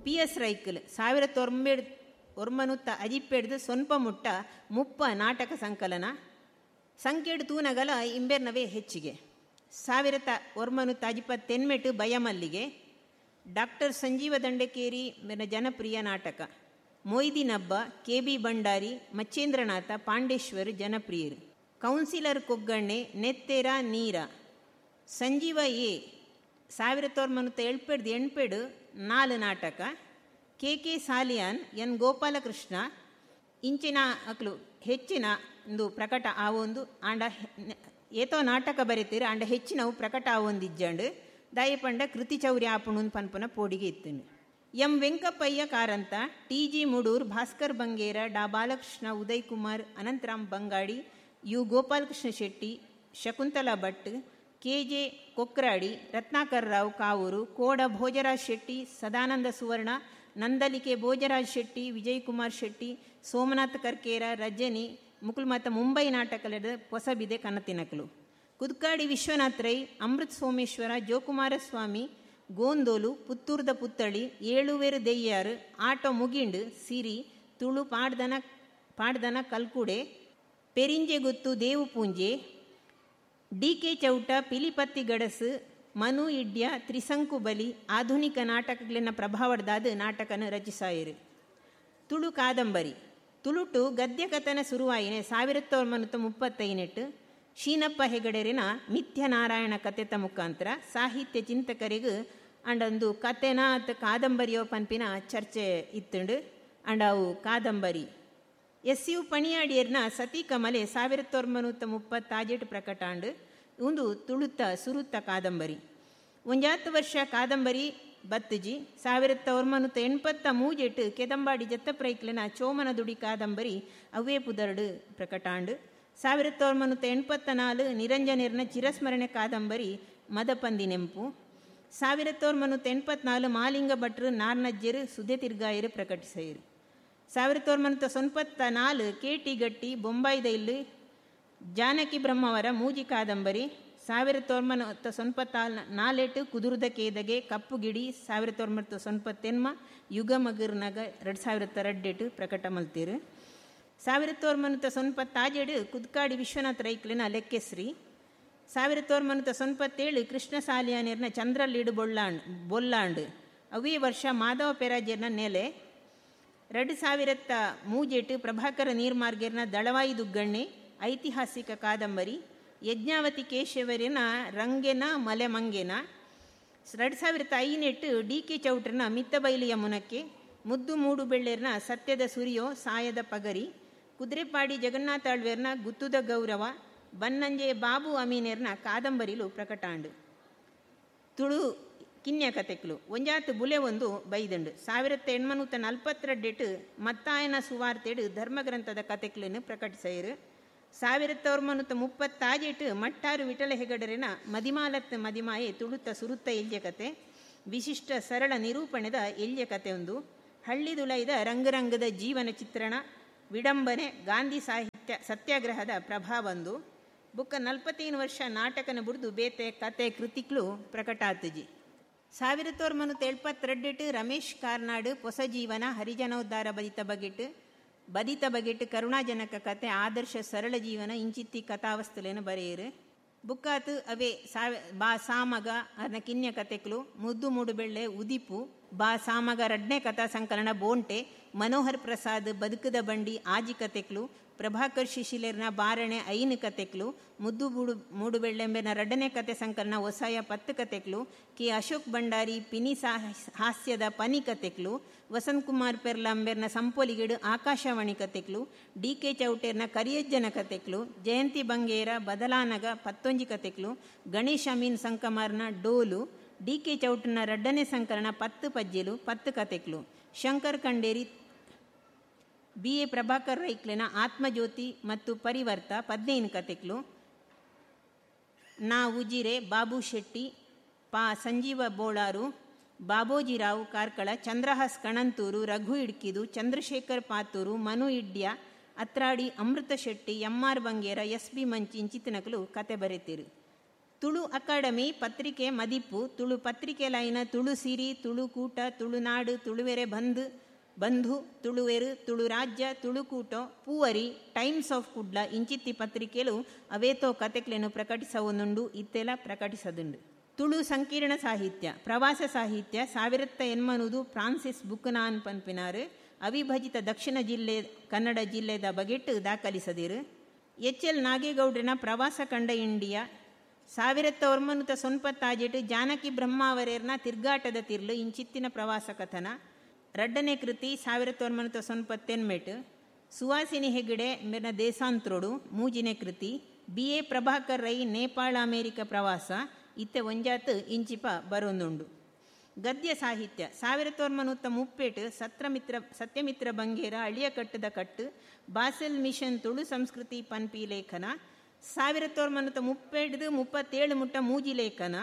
P S ರೈಕಲ್ ಸಾವಿರದ ಒಂಬೈಡ್ ಒರ್ಮನುತ್ತ ಅಜಿಪ್ಪೆಡ್ದು ಸೊನ್ಪ ಮುಟ್ಟ ಮುಪ್ಪ ನಾಟಕ ಸಂಕಲನ ಸಂಕೇಡ್ ತೂನಗಲ ಇಂಬೆರ್ನವೇ ಹೆಚ್ಚಿಗೆ ಸಾವಿರದ ಒರ್ಮನುತ್ತ ಅಜಿಪ ತೆನ್ಮೆಟ್ಟು ಬಯಮಲ್ಲಿಗೆ ಡಾಕ್ಟರ್ ಸಂಜೀವ ದಂಡಕೇರಿ ಮೇನ ಜನಪ್ರಿಯ ನಾಟಕ ಮೊಯ್ದಿನ್ ಹಬ್ಬ ಕೆ ಬಿ ಭಂಡಾರಿ ಮಚ್ಚೇಂದ್ರನಾಥ ಪಾಂಡೇಶ್ವರ್ ಜನಪ್ರಿಯರು ಕೌನ್ಸಿಲರ್ ಕೊಗ್ಗಣ್ಣೆ ನೆತ್ತೆರ ನೀರ ಸಂಜೀವ ಎ ಸಾವಿರದ ಒಂಬೈನೂರ ಎಳ್ಪೆಡ್ದು ಎಣ್ಪೆಡು ನಾಲ್ ನಾಟಕ K K Saliyan N Gopalakrishna ಇಂಚಿನ ಅಕ್ಲು ಹೆಚ್ಚಿನ ಒಂದು ಪ್ರಕಟ ಆವೊಂದು ಆಂಡ ಏತೋ ನಾಟಕ ಬರೀತೀರ ಆಂಡ ಹೆಚ್ಚಿನವು ಪ್ರಕಟ ಆವೊಂದಿಜ್ಜಂಡು ದಯಪಂಡ ಕೃತಿ ಚೌರ್ಯ ಆಪುಣುನ್ ಪನ್ಪನ ಪೋಡಿಗೆ ಇತ್ತನು M Venkappayya Karanth T G Mudoor Bhaskar Bangera Dr Balakrishna Uday Kumar Anantharam Bangady U Gopalakrishna Shetty Shakuntala Bhat K J Kokradi Ratnakar Rao Kavooru ಕೋಡ ಭೋಜರಾಜ್ ಶೆಟ್ಟಿ ಸದಾನಂದ ಸುವರ್ಣ ನಂದಲಿಕೆ ಭೋಜರಾಜ್ ಶೆಟ್ಟಿ ವಿಜಯಕುಮಾರ್ ಶೆಟ್ಟಿ ಸೋಮನಾಥ್ ಕರ್ಕೇರ ರಜನಿ ಮುಕುಲ್ಮಾತ ಮುಂಬೈ ನಾಟಕಲದ ಹೊಸಬಿದೆ ಕನತಿನಕಲು ಕುದ್ಕಾಡಿ ವಿಶ್ವನಾಥ್ ರೈ ಅಮೃತ್ ಸೋಮೇಶ್ವರ ಜೋಕುಮಾರಸ್ವಾಮಿ ಗೋಂದೋಲು ಪುತ್ತೂರ್ದ ಪುತ್ತಳಿ ಏಳುವೇರು ದೆಯ್ಯಾರು ಆಟೋ ಮುಗಿಂಡು ಸಿರಿ ತುಳು ಪಾಡ್ದನ ಪಾಡ್ದನ ಕಲ್ಕುಡೆ ಪೆರಿಂಜೆಗುತ್ತು ದೇವು ಪೂಂಜೆ ಡಿ ಕೆ ಚೌಟ ಪಿಲಿಪತ್ತಿ ಗಡಸು ಮನು ಇಡ್ಯ ತ್ರಿಸಂಕು ಬಲಿ ಆಧುನಿಕ ನಾಟಕಗಳಿನ ಪ್ರಭಾವದಾದ ನಾಟಕನ ರಚಿಸಾಯಿರು ತುಳು ಕಾದಂಬರಿ ತುಳುಟು ಗದ್ಯ ಕಥನ ಶುರುವಾಯಿನೆ ಸಾವಿರದ ಒಂಬೈನೂರ ಮುಪ್ಪತ್ತೈನೆಟ್ಟು ಶೀನಪ್ಪ ಹೆಗಡೆರಿನ ಮಿಥ್ಯ ನಾರಾಯಣ ಕಥೆತ ಮುಖಾಂತರ ಸಾಹಿತ್ಯ ಚಿಂತಕರಿಗೂ ಅಂಡೊಂದು ಕಥೆನ ಅತ್ತ ಕಾದಂಬರಿಯೋ ಪನ್ಪಿನ ಚರ್ಚೆ ಇತ್ತುಂಡು ಅಂಡ ಅವು ಕಾದಂಬರಿ ಎಸ್ ಯು ಪಣಿಯಾಡಿಯರ್ನ ಸತಿ ಕಮಲೆ ಸಾವಿರದ ಒಂಬೈನೂರ ಮುಪ್ಪತ್ತಾಜೆಟ್ ಪ್ರಕಟಾಂಡು ಒಂದು ತುಳುತ್ತ ಸುರುತ್ತ ಕಾದಂಬರಿ ಒಂಜಾತ್ತು ವರ್ಷ ಕಾದಂಬರಿ ಬತ್ತುಜಿ ಸಾವಿರದ ಒಂಬೈನೂರ ಎಣ್ಪತ್ತ ಮೂಜೆಟ್ಟು ಕೆದಂಬಾಡಿ ಜತ್ತಪ್ರೈಕ್ಲಿನ ಚೋಮನ ದುಡಿ ಕಾದಂಬರಿ ಅವೇ ಪುದರ್ಡು ಪ್ರಕಟಾಂಡು ಸಾವಿರದ ಒಂಬೈನೂರ ಎಣ್ಪತ್ತ ನಾಲು ನಿರಂಜನಿರ್ನ ಚಿರಸ್ಮರಣೆ ಕಾದಂಬರಿ ಮದಪಂದಿ ನೆಂಪು ಸಾವಿರದ ಒಂಬೈನೂರ ಎಣ್ಪತ್ನಾಲು ಮಾಲಿಂಗ ಭಟ್ರು ನಾರ್ನಜ್ಜರು ಸುದೆ ತಿರ್ಗಾಯರು ಪ್ರಕಟಿಸಿರು ಸಾವಿರದ ಒಂಬೈನೂರ ಸೊನ್ಪತ್ತ ನಾಲು ಕೆ ಟಿ ಗಟ್ಟಿ ಬೊಂಬಾಯಿದ ಇಲ್ಲಿ ಜಾನಕಿ ಬ್ರಹ್ಮವರ ಮೂಜಿ ಕಾದಂಬರಿ ಸಾವಿರದ ಒಂಬೈನೂರ ಸೊನ್ಪತ್ತಾಲ್ ನಾಲೆಟ್ಟು ಕುದುರ್ದ ಕೇದಗೆ ಕಪ್ಪು ಗಿಡಿ ಸಾವಿರದ ಒಂಬೈನೂರ ಸೊನ್ಪತ್ತೆನ್ಮ ಯುಗ ಮಗರ್ನಾಗ ಎರಡು ಸಾವಿರದ ಎರಡೆಟ್ಟು ಪ್ರಕಟ ಮಲ್ತೀರು ಸಾವಿರದ ಒಂಬೈನೂರ ಸೊನ್ಪತ್ತಾಜೆಡು ಕುದ್ಕಾಡಿ ವಿಶ್ವನಾಥ್ ರೈಕ್ಲಿನ ಲೆಕ್ಕೆಸ್ರಿ ಸಾವಿರದ ಒಂಬೈನೂರ ಸೊನ್ಪತ್ತೇಳು ಕೃಷ್ಣ ಸಾಲಿಯಾನಿರ್ನ ಚಂದ್ರಲೀಡು ಬೊಳ್ಳಾಂಡ್ ಬೊಲ್ಲಾಂಡ್ ಅವೇ ವರ್ಷ ಮಾಧವ ಪೆರಾಜರ್ನ ನೆಲೆ ಎರಡು ಸಾವಿರದ ಮೂಜೆಟ್ಟು ಪ್ರಭಾಕರ ನೀರ್ಮಾರ್ಗೆರ್ನ ದಳವಾಯಿ ದುಗ್ಗಣ್ಣೆ ಐತಿಹಾಸಿಕ ಕಾದಂಬರಿ ಯಜ್ಞಾವತಿ ಕೇಶವರಿನ ರಂಗೆನ ಮಲೆಮಂಗೆನ ಎರಡು ಸಾವಿರದ ಐನೆಟ್ಟು ಡಿ ಕೆ ಚೌಟ್ರನ ಮಿತ್ತಬೈಲಿಯ ಮುನಕ್ಕೆ ಮುದ್ದು ಮೂಡು ಬೆಳ್ಳೆರ್ನ ಸತ್ಯದ ಸುರಿಯೋ ಸಾಯದ ಪಗರಿ ಕುದುರೆಪಾಡಿ ಜಗನ್ನಾಥ ಆಳ್ವೇರ್ನ ಗುತ್ತುದ ಗೌರವ ಬನ್ನಂಜೆ ಬಾಬು ಅಮೀನೇರ್ನ ಕಾದಂಬರಿಲು ಪ್ರಕಟಾಂಡು ತುಳು ಕಿನ್ಯ ಕತೆಕ್ಲು ಒಂಜಾತು ಬುಲೆ ಒಂದು ಬೈದಂಡು ಸಾವಿರದ ಎಣ್ಮನೂತ ನಲ್ಪತ್ತೆರಡೆಟ್ಟು ಮತ್ತಾಯನ ಸುವಾರ್ತೆಡು ಧರ್ಮಗ್ರಂಥದ ಕತೆಕ್ಲನ್ನು ಪ್ರಕಟಿಸಿರು ಸಾವಿರದ ಒಂಬೈನೂರ ಮುಪ್ಪತ್ತಾಜೆಟ್ಟು ಮಟ್ಟಾರು ವಿಠಲ ಹೆಗಡರಿನ ಮದಿಮಾಲತ್ ಮದಿಮಾಯೆ ತುಳುತ್ತ ಸುರುತ್ತ ಎಲ್ಯ ಕತೆ ವಿಶಿಷ್ಟ ಸರಳ ನಿರೂಪಣೆದ ಎಲ್ಯ ಕತೆ ಒಂದು ಹಳ್ಳಿದುಲೈದ ರಂಗರಂಗದ ಜೀವನ ಚಿತ್ರಣ ವಿಡಂಬನೆ ಗಾಂಧಿ ಸಾಹಿತ್ಯ ಸತ್ಯಾಗ್ರಹದ ಪ್ರಭಾವಂದು ಬುಕ್ಕ ನಲ್ಪತ್ತೈನು ವರ್ಷ ನಾಟಕನ ಬುಡ್ದು ಬೇತೆ ಕತೆ ಕೃತಿಕ್ಲು ಪ್ರಕಟಾತುಜಿ ಸಾವಿರದ ಒಂಬೈನೂರ ಎಳ್ಪತ್ತೆರಡೆಟ್ಟು ರಮೇಶ್ ಕಾರ್ನಾಡು ಹೊಸ ಜೀವನ ಹರಿಜನೋದ್ಧಾರ ಬದಿತ ಬಗೆಟ್ ಬದಿತ ಬಗೆಟ್ ಕರುಣಾಜನಕ ಕತೆ ಆದರ್ಶ ಸರಳ ಜೀವನ ಇಂಚಿತ್ತಿ ಕಥಾವಸ್ತುಲೇನು ಬರೆಯರು ಬುಕ್ಕಾತು ಅವೇ ಸಾವ ಬಾ ಸಾಮಗ ಅದನ್ನ ಕಿನ್ಯ ಕತೆಕ್ಲು ಮುದ್ದು ಮೂಡು ಬೆಳ್ಳೆ ಉದಿಪು ಬಾ ಸಾಮಗ ರಡ್ನೇ ಕಥಾ ಸಂಕಲನ ಬೋಂಟೆ ಮನೋಹರ್ ಪ್ರಸಾದ್ ಬದುಕದ ಬಂಡಿ ಆಜಿ ಕತೆಕ್ಲು ಪ್ರಭಾಕರ್ ಶಿಶಿಲೇರ್ನ ಬಾರಣೆ ಐನು ಕತೆಕ್ಲು ಮುದ್ದು ಬೂಡು ಮೂಡು ಬೆಳ್ಳೆಂಬೆನ ಎರಡನೇ ಕತೆ ಸಂಕಲನ ಹೊಸಾಯ ಪತ್ತು ಕತೆಕ್ಲು ಕೆ ಅಶೋಕ್ ಭಂಡಾರಿ ಪಿನಿ ಹಾಸ್ಯದ ಪನಿ ಕತೆಕ್ಲು ವಸಂತ್ ಕುಮಾರ್ ಪೆರ್ಲಾಂಬೆರ್ನ ಸಂಪೊಲಿಗಿಡು ಆಕಾಶವಾಣಿ ಕತೆಕ್ಲು ಡಿ ಕೆ ಚೌಟೇರ್ನ ಕರಿಯಜ್ಜನ ಕತೆಕ್ಲು ಜಯಂತಿ ಬಂಗೇರ ಬದಲಾನಗ ಪತ್ತೊಂಜಿ ಕತೆಕ್ಲು ಗಣೇಶ್ ಅಮೀನ್ ಸಂಕಮಾರ್ನ ಡೋಲು ಡಿ ಕೆ ಚೌಟನ ರಡ್ಡನೇ ಸಂಕಲನ ಪತ್ತು ಪಜ್ಜೆಲು ಪತ್ತು ಕತೆಕ್ಲು ಶಂಕರ್ ಕಂಡೇರಿ ಬಿ ಎ ಪ್ರಭಾಕರ್ ರೈಕ್ಲೆನ ಆತ್ಮಜ್ಯೋತಿ ಮತ್ತು ಪರಿವರ್ತ ಪದ್ನೈನು ಕತೆಕ್ಲು ನಾ ಉಜಿರೆ ಬಾಬು ಶೆಟ್ಟಿ ಪಾ ಸಂಜೀವ ಬೋಳಾರು ಬಾಬೋಜಿರಾವ್ ಕಾರ್ಕಳ ಚಂದ್ರಹಾಸ್ ಕಣಂತೂರು ರಘು ಇಡ್ಕಿದು ಚಂದ್ರಶೇಖರ್ ಪಾತೂರು ಮನು ಇಡ್ಯ ಅತ್ರಾಡಿ ಅಮೃತ Shetty M R Bangera S B Manchi ಇಂಚಿತ್ತಿನಕಲು ಕತೆ ಬರೆತಿರು ತುಳು ಅಕಾಡೆಮಿ ಪತ್ರಿಕೆ ಮದಿಪ್ಪು ತುಳು ಪತ್ರಿಕೆಲೈನ ತುಳು ಸಿರಿ ತುಳು ಕೂಟ ತುಳುನಾಡು ತುಳುವೆರೆ ಬಂಧು ಬಂಧು ತುಳುವೆರು ತುಳು ರಾಜ್ಯ ತುಳುಕೂಟ ಪೂವರಿ ಟೈಮ್ಸ್ ಆಫ್ ಕುಡ್ಲ ಇಂಚಿತ್ತಿ ಪತ್ರಿಕೆಲು ಅವೇತೋ ಕತೆಕ್ಲೆನು ಪ್ರಕಟಿಸವೊಂದುಂಡು ಇತ್ತೆಲ ಪ್ರಕಟಿಸದುಂಡು ತುಳು ಸಂಕೀರ್ಣ ಸಾಹಿತ್ಯ ಪ್ರವಾಸ ಸಾಹಿತ್ಯ ಸಾವಿರತ್ತ ಎನ್ಮನುದು ಫ್ರಾನ್ಸಿಸ್ ಬುಕ್ನಾನ್ ಪನ್ಪಿನಾರು ಅವಿಭಜಿತ ದಕ್ಷಿಣ ಜಿಲ್ಲೆ ಕನ್ನಡ ಜಿಲ್ಲೆದ ಬಗೆಟ್ಟು ದಾಖಲಿಸದಿರು ಎಚ್ ಎಲ್ ನಾಗೇಗೌಡ್ರನ ಪ್ರವಾಸ ಕಂಡ ಇಂಡಿಯಾ ಸಾವಿರತ್ತ ಒರ್ಮನುತ ಸೊನ್ಪತ್ತಾಜೆಟ್ ಜಾನಕಿ ಬ್ರಹ್ಮಾವರೇರ್ನ ತಿರ್ಗಾಟದ ತಿರ್ಲು ಇಂಚಿತ್ತಿನ ಪ್ರವಾಸ ಕಥನ ರಡ್ಡನೇ ಕೃತಿ ಸಾವಿರತ್ತ ಒರ್ಮನುತ ಸೊನ್ಪತ್ತೆನ್ಮೆಟ್ ಸುವಾಸಿನಿ ಹೆಗ್ಗಡೆ ಮೆನ ದೇಸಾಂತ್ರೋಡು ಮೂಜಿನೇ ಕೃತಿ B A Prabhakar Rai Nepal America ಪ್ರವಾಸ ಇತ್ತೆ ಒಂಜಾತ್ ಇಂಚಿಪ ಬರೊಂದುಂಡು ಗದ್ಯ ಸಾಹಿತ್ಯ ಸಾವಿರದ ಒರ್ಮನೂತ್ತ ಮುಪ್ಪೇಟು ಸತ್ರಮಿತ್ರ ಸತ್ಯಮಿತ್ರ ಬಂಗೇರ ಅಳಿಯ ಕಟ್ಟದ ಕಟ್ಟು ಬಾಸೆಲ್ ಮಿಷನ್ ತುಳು ಸಂಸ್ಕೃತಿ ಪನ್ಪಿ ಲೇಖನ ಸಾವಿರದ ಒರ್ಮನೂತ್ತ ಮುಪ್ಪೇಡ್ದು ಮುಪ್ಪತ್ತೇಳು ಮುಟ್ಟ ಮೂಜಿ ಲೇಖನ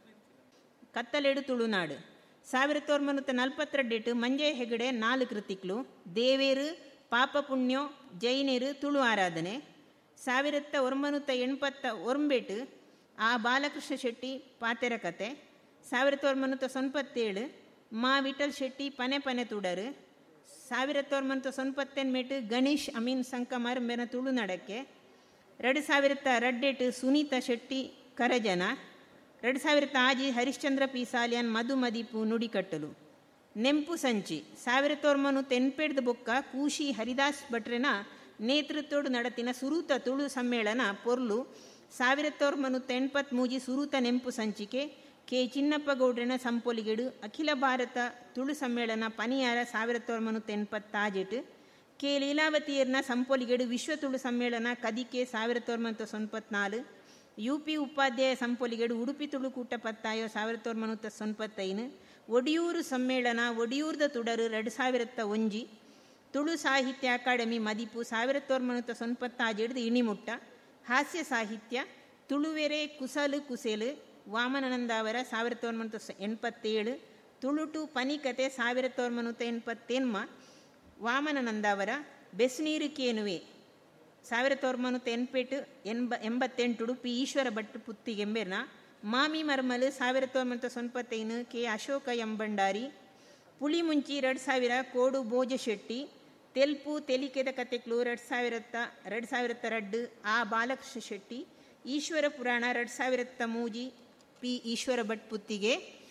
ಕತ್ತಲೆಡು ತುಳುನಾಡು ಸಾವಿರದ ಒರ್ಮನೂತ್ತ ನಲ್ಪತ್ತೆರಡೆಟ್ಟು ಮಂಜಯ ಹೆಗಡೆ ನಾಲು ಕೃತಿಕ್ಲು ದೇವೇರು ಪಾಪ ಪುಣ್ಯೋ ಜೈನರು ತುಳು ಆರಾಧನೆ ಸಾವಿರತ್ತ ಒರ್ಮನೂತ್ತ ಎಣ್ಪತ್ತ ಒರ್ಂಬೆಟ್ಟು ಆ ಬಾಲಕೃಷ್ಣ ಶೆಟ್ಟಿ ಪಾತೆರ ಕತೆ ಸಾವಿರದ ಒರ್ಮನೂತ್ತ ಸೊನ್ಪತ್ತೇಳು ಮಾ ವಿಠಲ್ ಶೆಟ್ಟಿ ಪನೆ ಪನೆ ತುಡರು ಸಾವಿರದ ಒರ್ಮನೂತ್ತ ಸೊನ್ಪತ್ತೆನ್ಮೇಟು ಗಣೇಶ್ ಅಮೀನ್ ಸಂಕಮರ್ ಮೆನ ತುಳುನಡಕ್ಕೆ ಎರಡು ಸಾವಿರದ ರಡ್ಡೆಟು ಸುನೀತಾ ಶೆಟ್ಟಿ ಕರಜನ ಎರಡು ಸಾವಿರದ ಆಜಿ ಹರಿಶ್ಚಂದ್ರ ಪಿ ಸಾಲಿಯನ್ ಮಧು ಮದಿಪು ನುಡಿಕಟ್ಟಲು ನೆಂಪು ಸಂಚಿ ಸಾವಿರದ ಒರ್ಮನೂತ್ತ ಎನ್ಪೆಡ್ದ ಬೊಕ್ಕ ಕೂಶಿ ಹರಿದಾಸ್ ಭಟ್ರೆನ ನೇತೃತ್ವಡು ನಡತಿನ ಸುರೂತ ತುಳು ಸಮ್ಮೇಳನ ಪೊರ್ಲು ಸಾವಿರದ ಒರ್ಮನೂತ್ತ ಎಣ್ಪತ್ ಮೂಜಿ ಸುರೂತ ನೆಂಪು ಸಂಚಿಕೆ ಕೆ ಚಿನ್ನಪ್ಪ ಗೌಡ್ರನ ಸಂಪೊಲಿಗೆಡು ಅಖಿಲ ಭಾರತ ತುಳು ಸಮ್ಮೇಳನ ಪನಿಯಾರ ಸಾವಿರದ ಒರ್ಮನೂತ್ತ ಎಣ್ಪತ್ತಾಜೆಟ್ ಕೆ ಲೀಲಾವತಿಯರ್ನ ಸಂಪೊಲಿಗೆಡು ವಿಶ್ವ ತುಳು ಸಮ್ಮೇಳನ ಕದಿಕೆ ಸಾವಿರದ ಒರ್ಮನೂತ್ತ ಸೊನ್ಪತ್ನಾಲು ಯು ಪಿ ಉಪಾಧ್ಯಾಯ ಸಂಪೊಲಿಗೆಡು ಉಡುಪಿ ತುಳುಕೂಟ ಪತ್ತಾಯೋ ಸಾವಿರದ ಒರ್ಮನೂತ್ತ ಸೊನ್ಪತ್ತೈನು ಒಡಿಯೂರು ಸಮ್ಮೇಳನ ಒಡಿಯೂರ್ದ ತುಡರು ಎರಡು ಸಾವಿರದ ಒಂಜಿ ತುಳು ಸಾಹಿತ್ಯ ಅಕಾಡೆಮಿ ಮದಿಪು ಸಾವಿರದ ಒರ್ಮನೂತ್ತ ಸೊನ್ಪತ್ತಾಜೆಡ್ದು ಇಣಿಮುಟ್ಟ ಹಾಸ್ಯ ಸಾಹಿತ್ಯ ತುಳುವೆರೆ ಕುಸಲು ಕುಸೆಲು ವಾಮನಾನಂದ ಅವರ ಸಾವಿರದ ಒನ್ಮನೂತ್ತ ಎಣ್ಪತ್ತೇಳು ತುಳುಟು ಪನಿಕತೆ ಸಾವಿರದ ಒನ್ಮನೂತ್ತ ಎಣ್ಪತ್ತೆನ್ಮ ವಾಮನಾನಂದ ಅವರ ಬೆಸ್ನೀರು ಕೇನುವೆ ಸಾವಿರದ ಒರ್ಮನೂತ್ತ ಎನ್ಪೆಟ್ಟು ಎൺಬ ಎಂಬತ್ತೆಂಟು ಪಿ ಈಶ್ವರ ಭಟ್ ಪುತ್ತಿಗೆಂಬೆರ್ನ ಮಾಮಿ ಮರ್ಮಲು ಸಾವಿರದ ಒನ್ಮನೂತ್ತ ಸೊನ್ಪತ್ತೈನು ಕೆ ಅಶೋಕ ಎಂಬಂಡಾರಿ ಪುಳಿ ಮುಂಚಿ ಎರಡು ಸಾವಿರ ಕೋಡು ಭೋಜ ಶೆಟ್ಟಿ ತೆಲ್ಪು ತೆಲಿಕೆದ ಕತೆಕ್ಲು ಎರಡು ಸಾವಿರತ್ತ ಎರಡು ಸಾವಿರದ ರಡ್ಡು ಆ ಬಾಲಕೃಷ್ಣ ಶೆಟ್ಟಿ ಈಶ್ವರ ಪುರಾಣ ಎರಡು ಸಾವಿರತ್ತ ಮೂಜಿ ಪಿ ಈಶ್ವರ ಭಟ್ ಪುತ್ತಿಗೆ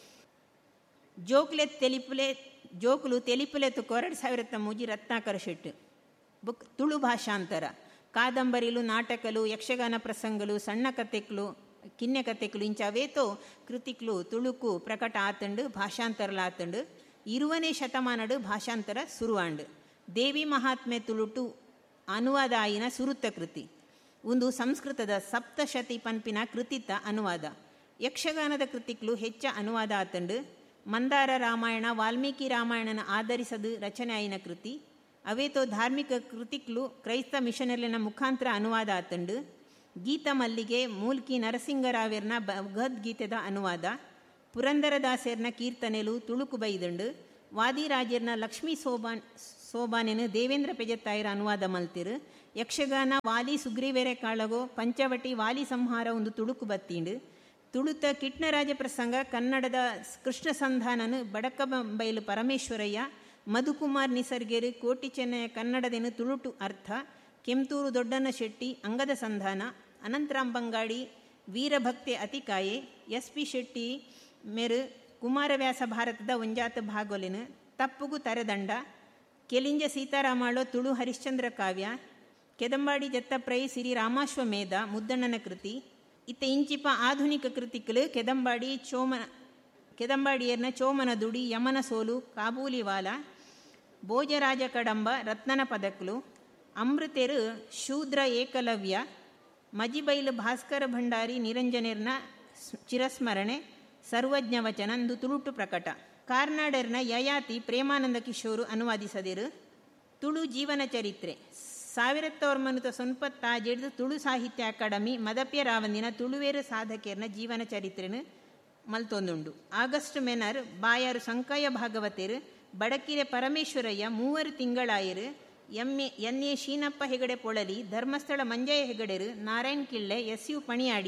ಜೋಕ್ಲೆ ತೆಲಿಪುಲೆ ಜೋಕುಲು ತೆಲಿಪುಲೆ ತುಕೋ ಎರಡು ಸಾವಿರದ ಮೂಜಿ ರತ್ನಾಕರ ಶೆಟ್ಟು ಬುಕ್ ತುಳು ಭಾಷಾಂತರ ಕಾದಂಬರಿಲು ನಾಟಕಲು ಯಕ್ಷಗಾನ ಪ್ರಸಂಗಲು ಸಣ್ಣ ಕತೆಕ್ಲು ಕಿನ್ನೆ ಕತೆಕ್ಲು ಇಂಚ ಅವೇತೋ ಕೃತಿಕ್ಲು ತುಳುಕು ಪ್ರಕಟ ಆತಂಡು ಭಾಷಾಂತರಲ ಆತಂಡು ಇರುವನೇ ಶತಮಾನಡು ಭಾಷಾಂತರ ಸುರುವಾಂಡು ದೇವಿ ಮಹಾತ್ಮೆ ತುಳುಟು ಅನುವಾದ ಆಯಿನ ಸುರುತ್ತ ಕೃತಿ ಒಂದು ಸಂಸ್ಕೃತದ ಸಪ್ತಶತಿ ಪನ್ಪಿನ ಕೃತಿತ ಅನುವಾದ ಯಕ್ಷಗಾನದ ಕೃತಿಕ್ಲು ಹೆಚ್ಚ ಅನುವಾದ ಆತಂಡು ಮಂದಾರ ರಾಮಾಯಣ ವಾಲ್ಮೀಕಿ ರಾಮಾಯಣನ ಆಧರಿಸದು ರಚನೆ ಆಯಿನ ಕೃತಿ ಅವೇತೋ ಧಾರ್ಮಿಕ ಕೃತಿಕ್ಲು ಕ್ರೈಸ್ತ ಮಿಷನರಿನ ಮುಖಾಂತರ ಅನುವಾದ ಆತಂಡು ಗೀತ ಮಲ್ಲಿಗೆ ಮೂಲ್ಕಿ ನರಸಿಂಗರಾವೆರ್ನ ಭಗವದ್ಗೀತೆದ ಅನುವಾದ ಪುರಂದರದಾಸರ್ನ ಕೀರ್ತನೆಲು ತುಳುಕು ಬೈದಂಡು ವಾದಿರಾಜರ್ನ ಲಕ್ಷ್ಮೀ ಸೋಬಾನ್ ಸೋಬಾನೆನು ದೇವೇಂದ್ರ ಪೆಜತ್ತಾಯರ ಅನುವಾದ ಮಲ್ತಿರು ಯಕ್ಷಗಾನ ವಾಲಿ ಸುಗ್ರೀವೆರೆ ಕಾಳಗೋ ಪಂಚವಟಿ ವಾಲಿ ಸಂಹಾರ ಒಂದು ತುಳುಕು ಬತ್ತೀಂಡು ತುಳುತ ಕಿಟ್ನರಾಜ ಪ್ರಸಂಗ ಕನ್ನಡದ ಕೃಷ್ಣ ಸಂಧಾನನು ಬಡಕಬೈಲು ಪರಮೇಶ್ವರಯ್ಯ ಮಧುಕುಮಾರ್ ನಿಸರ್ಗೆರು ಕೋಟಿ ಚೆನ್ನಯ ಕನ್ನಡದೆನು ತುಳುಟು ಅರ್ಥ ಕೆಂತೂರು ದೊಡ್ಡನ ಶೆಟ್ಟಿ ಅಂಗದ ಸಂಧಾನ ಅನಂತರಾಮ್ ಬಂಗಾಡಿ ವೀರಭಕ್ತಿ ಅತಿಕಾಯೆ ಎಸ್ ಪಿ ಶೆಟ್ಟಿ ಮೆರು ಕುಮಾರವ್ಯಾಸ ಭಾರತದ ಒಂಜಾತ ಭಾಗೊಲಿನ ತಪ್ಪುಗು ತರೆದಂಡ ಕೆಲಿಂಜ ಸೀತಾರಾಮಾಳೋ ತುಳು ಹರಿಶ್ಚಂದ್ರ ಕಾವ್ಯ ಕೆದಂಬಾಡಿ ಜತ್ತಪ್ರೈ ಸಿರಿ ರಾಮಾಶ್ವಮೇಧ ಮುದ್ದಣ್ಣನ ಕೃತಿ ಇತ್ತ ಇಂಚಿಪ ಆಧುನಿಕ ಕೃತಿಗಳು ಕೆದಂಬಾಡಿ ಚೋಮನ ಕೆದಂಬಾಡಿಯರ್ನ ಚೋಮನ ದುಡಿ ಯಮನ ಸೋಲು ಕಾಬೂಲಿವಾಲ ಭೋಜರಾಜ ಕಡಂಬ ರತ್ನನ ಪದಕ್ಲು ಅಮೃತೆರು ಶೂದ್ರ ಏಕಲವ್ಯ ಮಜಿಬೈಲು ಭಾಸ್ಕರ ಭಂಡಾರಿ ನಿರಂಜನೆರ್ನ ಚಿರಸ್ಮರಣೆ ಸರ್ವಜ್ಞ ವಚನಂದು ತುಳುಟು ಪ್ರಕಟ ಕಾರ್ನಾಡರ್ನ ಯಯಾತಿ ಪ್ರೇಮಾನಂದ ಕಿಶೋರು ಅನುವಾದಿಸದಿರು ತುಳು ಜೀವನ ಚರಿತ್ರೆ ಸಾವಿರದ ಒರ್ಮನುತ ಸೊನ್ಪತ್ತಾಜೆಡ್ದು ತುಳು ಸಾಹಿತ್ಯ ಅಕಾಡೆಮಿ ಮದಪ್ಯ ರಾವಂದಿನ ತುಳುವೇರು ಸಾಧಕರ್ನ ಜೀವನ ಚರಿತ್ರೆನು ಮಲ್ತೊಂದುಂಡು ಆಗಸ್ಟ್ ಮೆನರ್ ಬಾಯಾರು ಸಂಕಯ ಭಾಗವತೇರು ಬಡಕಿರೆ ಪರಮೇಶ್ವರಯ್ಯ ಮೂವರು ತಿಂಗಳಾಯರು M A N A Sheenappa Hegde Polali Dharmasthala Manjayya ಹೆಗಡೆರು Narayan Kille S U Paniyadi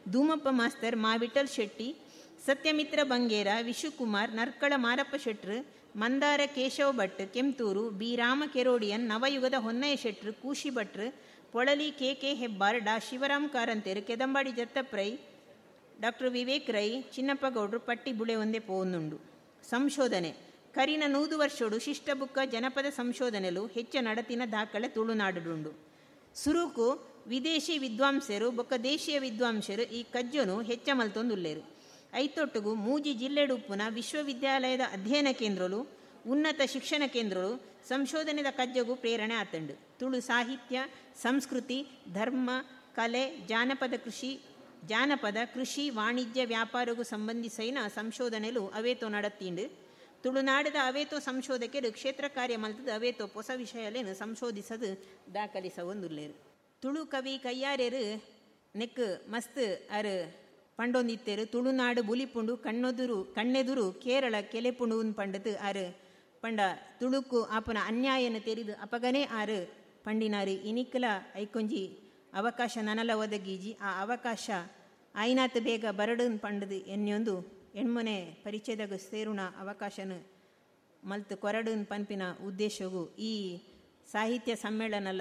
Dhoomappa master ಮಾ ವಿಠಲ್ ಶೆಟ್ಟಿ ಸತ್ಯಮಿತ್ರ ಬಂಗೇರ ವಿಶುಕುಮಾರ್ ನರ್ಕಳ ಮಾರಪ್ಪ ಶೆಟ್ರು ಮಂದಾರ ಕೇಶವ ಭಟ್ ಕೆಂತೂರು ಬಿ ರಾಮ ಕೆರೋಡಿಯನ್ ನವಯುಗದ ಹೊನ್ನಯ್ಯ ಶೆಟ್ರು ಕೂಶಿ ಭಟ್ರು ಪೊಳಲಿ ಕೆ ಕೆ ಹೆಬ್ಬಾರ್ ಡಾ ಶಿವರಾಮ್ ಕಾರಂತೇರು ಕೆದಂಬಾಡಿ ಜತ್ತಪ್ರೈ ಡಾಕ್ಟರ್ ವಿವೇಕ್ ರೈ ಚಿನ್ನಪ್ಪ ಗೌಡ್ರು ಪಟ್ಟಿ ಬುಳೆ ಒಂದೇ ಪೋನುಂಡು ಸಂಶೋಧನೆ ಕರಿನ ನೂದು ವರ್ಷೋಡು ಶಿಷ್ಟಬುಕ್ಕ ಜನಪದ ಸಂಶೋಧನೆಲು ಹೆಚ್ಚ ನಡತಿನ ದಾಖಲೆ ತುಳುನಾಡುಡುಂಡು ಸುರುಕು ವಿದೇಶಿ ವಿದ್ವಾಂಸರು ಬೊಕ್ಕ ದೇಶೀಯ ವಿದ್ವಾಂಸರು ಈ ಕಜ್ಜನು ಹೆಚ್ಚ ಮಲ್ತೊಂದುಲ್ಲೇರು ಐತೊಟ್ಟುಗು ಮೂಜಿ ಜಿಲ್ಲೆಡುಪ್ಪುನ ವಿಶ್ವವಿದ್ಯಾಲಯದ ಅಧ್ಯಯನ ಕೇಂದ್ರಲು ಉನ್ನತ ಶಿಕ್ಷಣ ಕೇಂದ್ರಗಳು ಸಂಶೋಧನೆದ ಕಜ್ಜಗೂ ಪ್ರೇರಣೆ ಆತಂಡು ತುಳು ಸಾಹಿತ್ಯ ಸಂಸ್ಕೃತಿ ಧರ್ಮ ಕಲೆ ಜಾನಪದ ಕೃಷಿ ಜಾನಪದ ಕೃಷಿ ವಾಣಿಜ್ಯ ವ್ಯಾಪಾರಗೂ ಸಂಬಂಧಿಸೈನ ಸಂಶೋಧನೆಲು ಅವೇತೋ ನಡತ್ತಿಂಡು ತುಳುನಾಡದ ಅವೇತೋ ಸಂಶೋಧಕರು ಕ್ಷೇತ್ರ ಕಾರ್ಯ ಮಲ್ತದ ಅವೇತೋ ಹೊಸ ವಿಷಯಲೇನು ಸಂಶೋಧಿಸದು ದಾಖಲಿಸ ಒಂದುಲ್ಲೇರು ತುಳು ಕವಿ ಕಯ್ಯಾರ್ಯರು ನೆಕ್ ಮಸ್ತ್ ಅರು ಪಂಡೊಂದಿತ್ತೇರು ತುಳುನಾಡು ಬುಲಿಪುಂಡು ಕಣ್ಣೆದುರು ಕಣ್ಣೆದುರು ಕೇರಳ ಕೆಲೆಪುಂಡು ಪಂಡದು ಆರು ಪಂಡ ತುಳುಕು ಆಪನ ಅನ್ಯಾಯನ ತೆರಿದು ಅಪಗನೆ ಆರು ಪಂಡಿನಾರು ಇನಿಕಲ ಐಕೊಂಜಿ ಅವಕಾಶ ನನಲ ಒದಗೀಜಿ ಆ ಅವಕಾಶ ಆಯ್ನಾತ್ ಬೇಗ ಬರಡನ್ ಪಂಡದು ಎನ್ಯೊಂದು ಎಣ್ಮೊನೆ ಪರಿಚಯದಾಗ ಸೇರುಣ ಅವಕಾಶನ ಮಲ್ತು ಕೊರಡನ್ ಪನ್ಪಿನ ಉದ್ದೇಶವು ಈ ಸಾಹಿತ್ಯ ಸಮ್ಮೇಳನಲ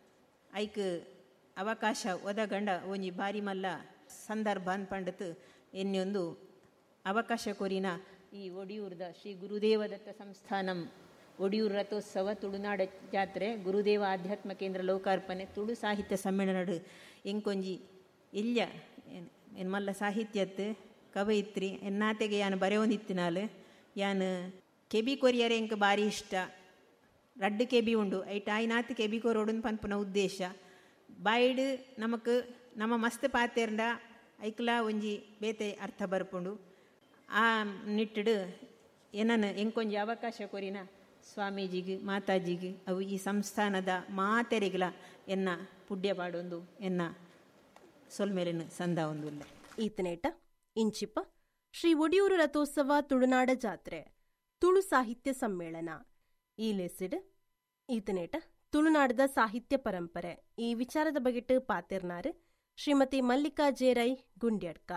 ಐಕ್ ಅವಕಾಶ ಒದಗಂಡ ಒಂಜಿ ಬಾರಿ ಮಲ್ಲ ಸಂದರ್ಭ ಅನ್ಪಂಡತು ಎನ್ಯೊಂದು ಅವಕಾಶ ಕೊರಿನ ಈ ಒಡಿಯೂರ್ದ ಶ್ರೀ ಗುರುದೇವದತ್ತ ಸಂಸ್ಥಾನಂ ಒಡಿಯೂರು ರಥೋತ್ಸವ ತುಳುನಾಡ ಜಾತ್ರೆ ಗುರುದೇವ ಆಧ್ಯಾತ್ಮ ಕೇಂದ್ರ ಲೋಕಾರ್ಪಣೆ ತುಳು ಸಾಹಿತ್ಯ ಸಮ್ಮೇಳನ ಎಂಕೊಂಜಿ ಇಲ್ಯ ಎನ್ ಮಲ್ಲ ಸಾಹಿತ್ಯತ್ ಕವಯಿತ್ರಿ ಎನ್ನಾತೆಗೆ ಯಾನು ಬರೆಯೊಂದಿತ್ತಿನಾಲು ಯಾನು ಕೆಬಿ ಕೊರಿಯರೆ ಎಂಕ್ ಭಾರಿ ಇಷ್ಟ ರಡ್ಡು ಕೆಬಿ ಉಂಡು ಐಟ್ ಆಯ್ನಾತ್ ಕೆಬಿ ಕೊರೋಡನ್ ಪನ್ಪುನ ಉದ್ದೇಶ ಬಾಯ್ಡ್ ನಮಕ್ ನಮ್ಮ ಮಸ್ತ್ ಪಾತೆರ್ಂಡ ಐಕ್ಲ ಒಂಜಿ ಬೇತೆ ಅರ್ಥ ಬರ್ಪುಂಡು ಆ ನಿಟ್ಟಿಡು ಏನನ್ನು ಎಂಕೊಂಜಿ ಅವಕಾಶ ಕೊರಿನ ಸ್ವಾಮೀಜಿಗೆ ಮಾತಾಜಿಗೆ ಅವು ಈ ಸಂಸ್ಥಾನದ ಮಾತೆರೆಗ್ಲ ಎನ್ನ ಪುಡ್ಯ ಪಾಡೊಂದು ಎನ್ನ ಸೊಲ್ಮೇಲಿನ ಸಂದ ಒಂದುಲ್ಲ ಈತನೇಟ ಇಂಚಿಪ್ಪ ಶ್ರೀ ಒಡಿಯೂರು ರಥೋತ್ಸವ ತುಳುನಾಡ ಜಾತ್ರೆ ತುಳು ಸಾಹಿತ್ಯ ಸಮ್ಮೇಳನ ಈ ಲೆಸಿಡ್ ಈತನೇಟ ತುಳುನಾಡದ ಸಾಹಿತ್ಯ ಪರಂಪರೆ ಈ ವಿಚಾರದ ಬಗೆಟ್ ಪಾತೆರ್ನಾರು ಶ್ರೀಮತಿ ಮಲ್ಲಿಕಾ ಜೇರೈ ಗುಂಡ್ಯಡ್ಕ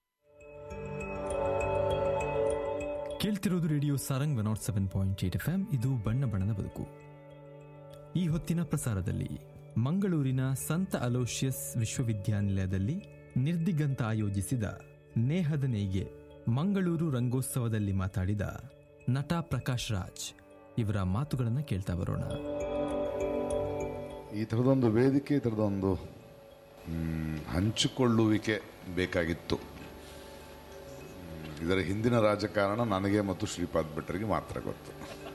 ಕೇಳ್ತಿರೋದು radio Sarang one nought seven point eight F M ಇದು ಬಣ್ಣ ಬಣ್ಣದ ಬದುಕು ಈ ಹೊತ್ತಿನ ಪ್ರಸಾರದಲ್ಲಿ ಮಂಗಳೂರಿನ ಸಂತ ಅಲೋಷಿಯಸ್ ವಿಶ್ವವಿದ್ಯಾನಿಲಯದಲ್ಲಿ ನಿರ್ದಿಗಂತ ಆಯೋಜಿಸಿದ ನೇಹದ ನೇಯ್ಗೆ ಮಂಗಳೂರು ರಂಗೋತ್ಸವದಲ್ಲಿ ಮಾತಾಡಿದ ನಟ ಪ್ರಕಾಶ್ ರಾಜ್ ಇವರ ಮಾತುಗಳನ್ನು ಕೇಳ್ತಾ ಬರೋಣ ಈ ಥರದೊಂದು ವೇದಿಕೆ ಈ ಥರದೊಂದು ಮ್, ಹಂಚಿಕೊಳ್ಳುವಿಕೆ ಬೇಕಾಗಿತ್ತು ಮ್, ಇದರ ಹಿಂದಿನ ರಾಜಕಾರಣ ನನಗೆ ಮತ್ತು ಶ್ರೀಪಾದ್ ಭಟ್ರಿಗೆ ಮಾತ್ರ ಗೊತ್ತು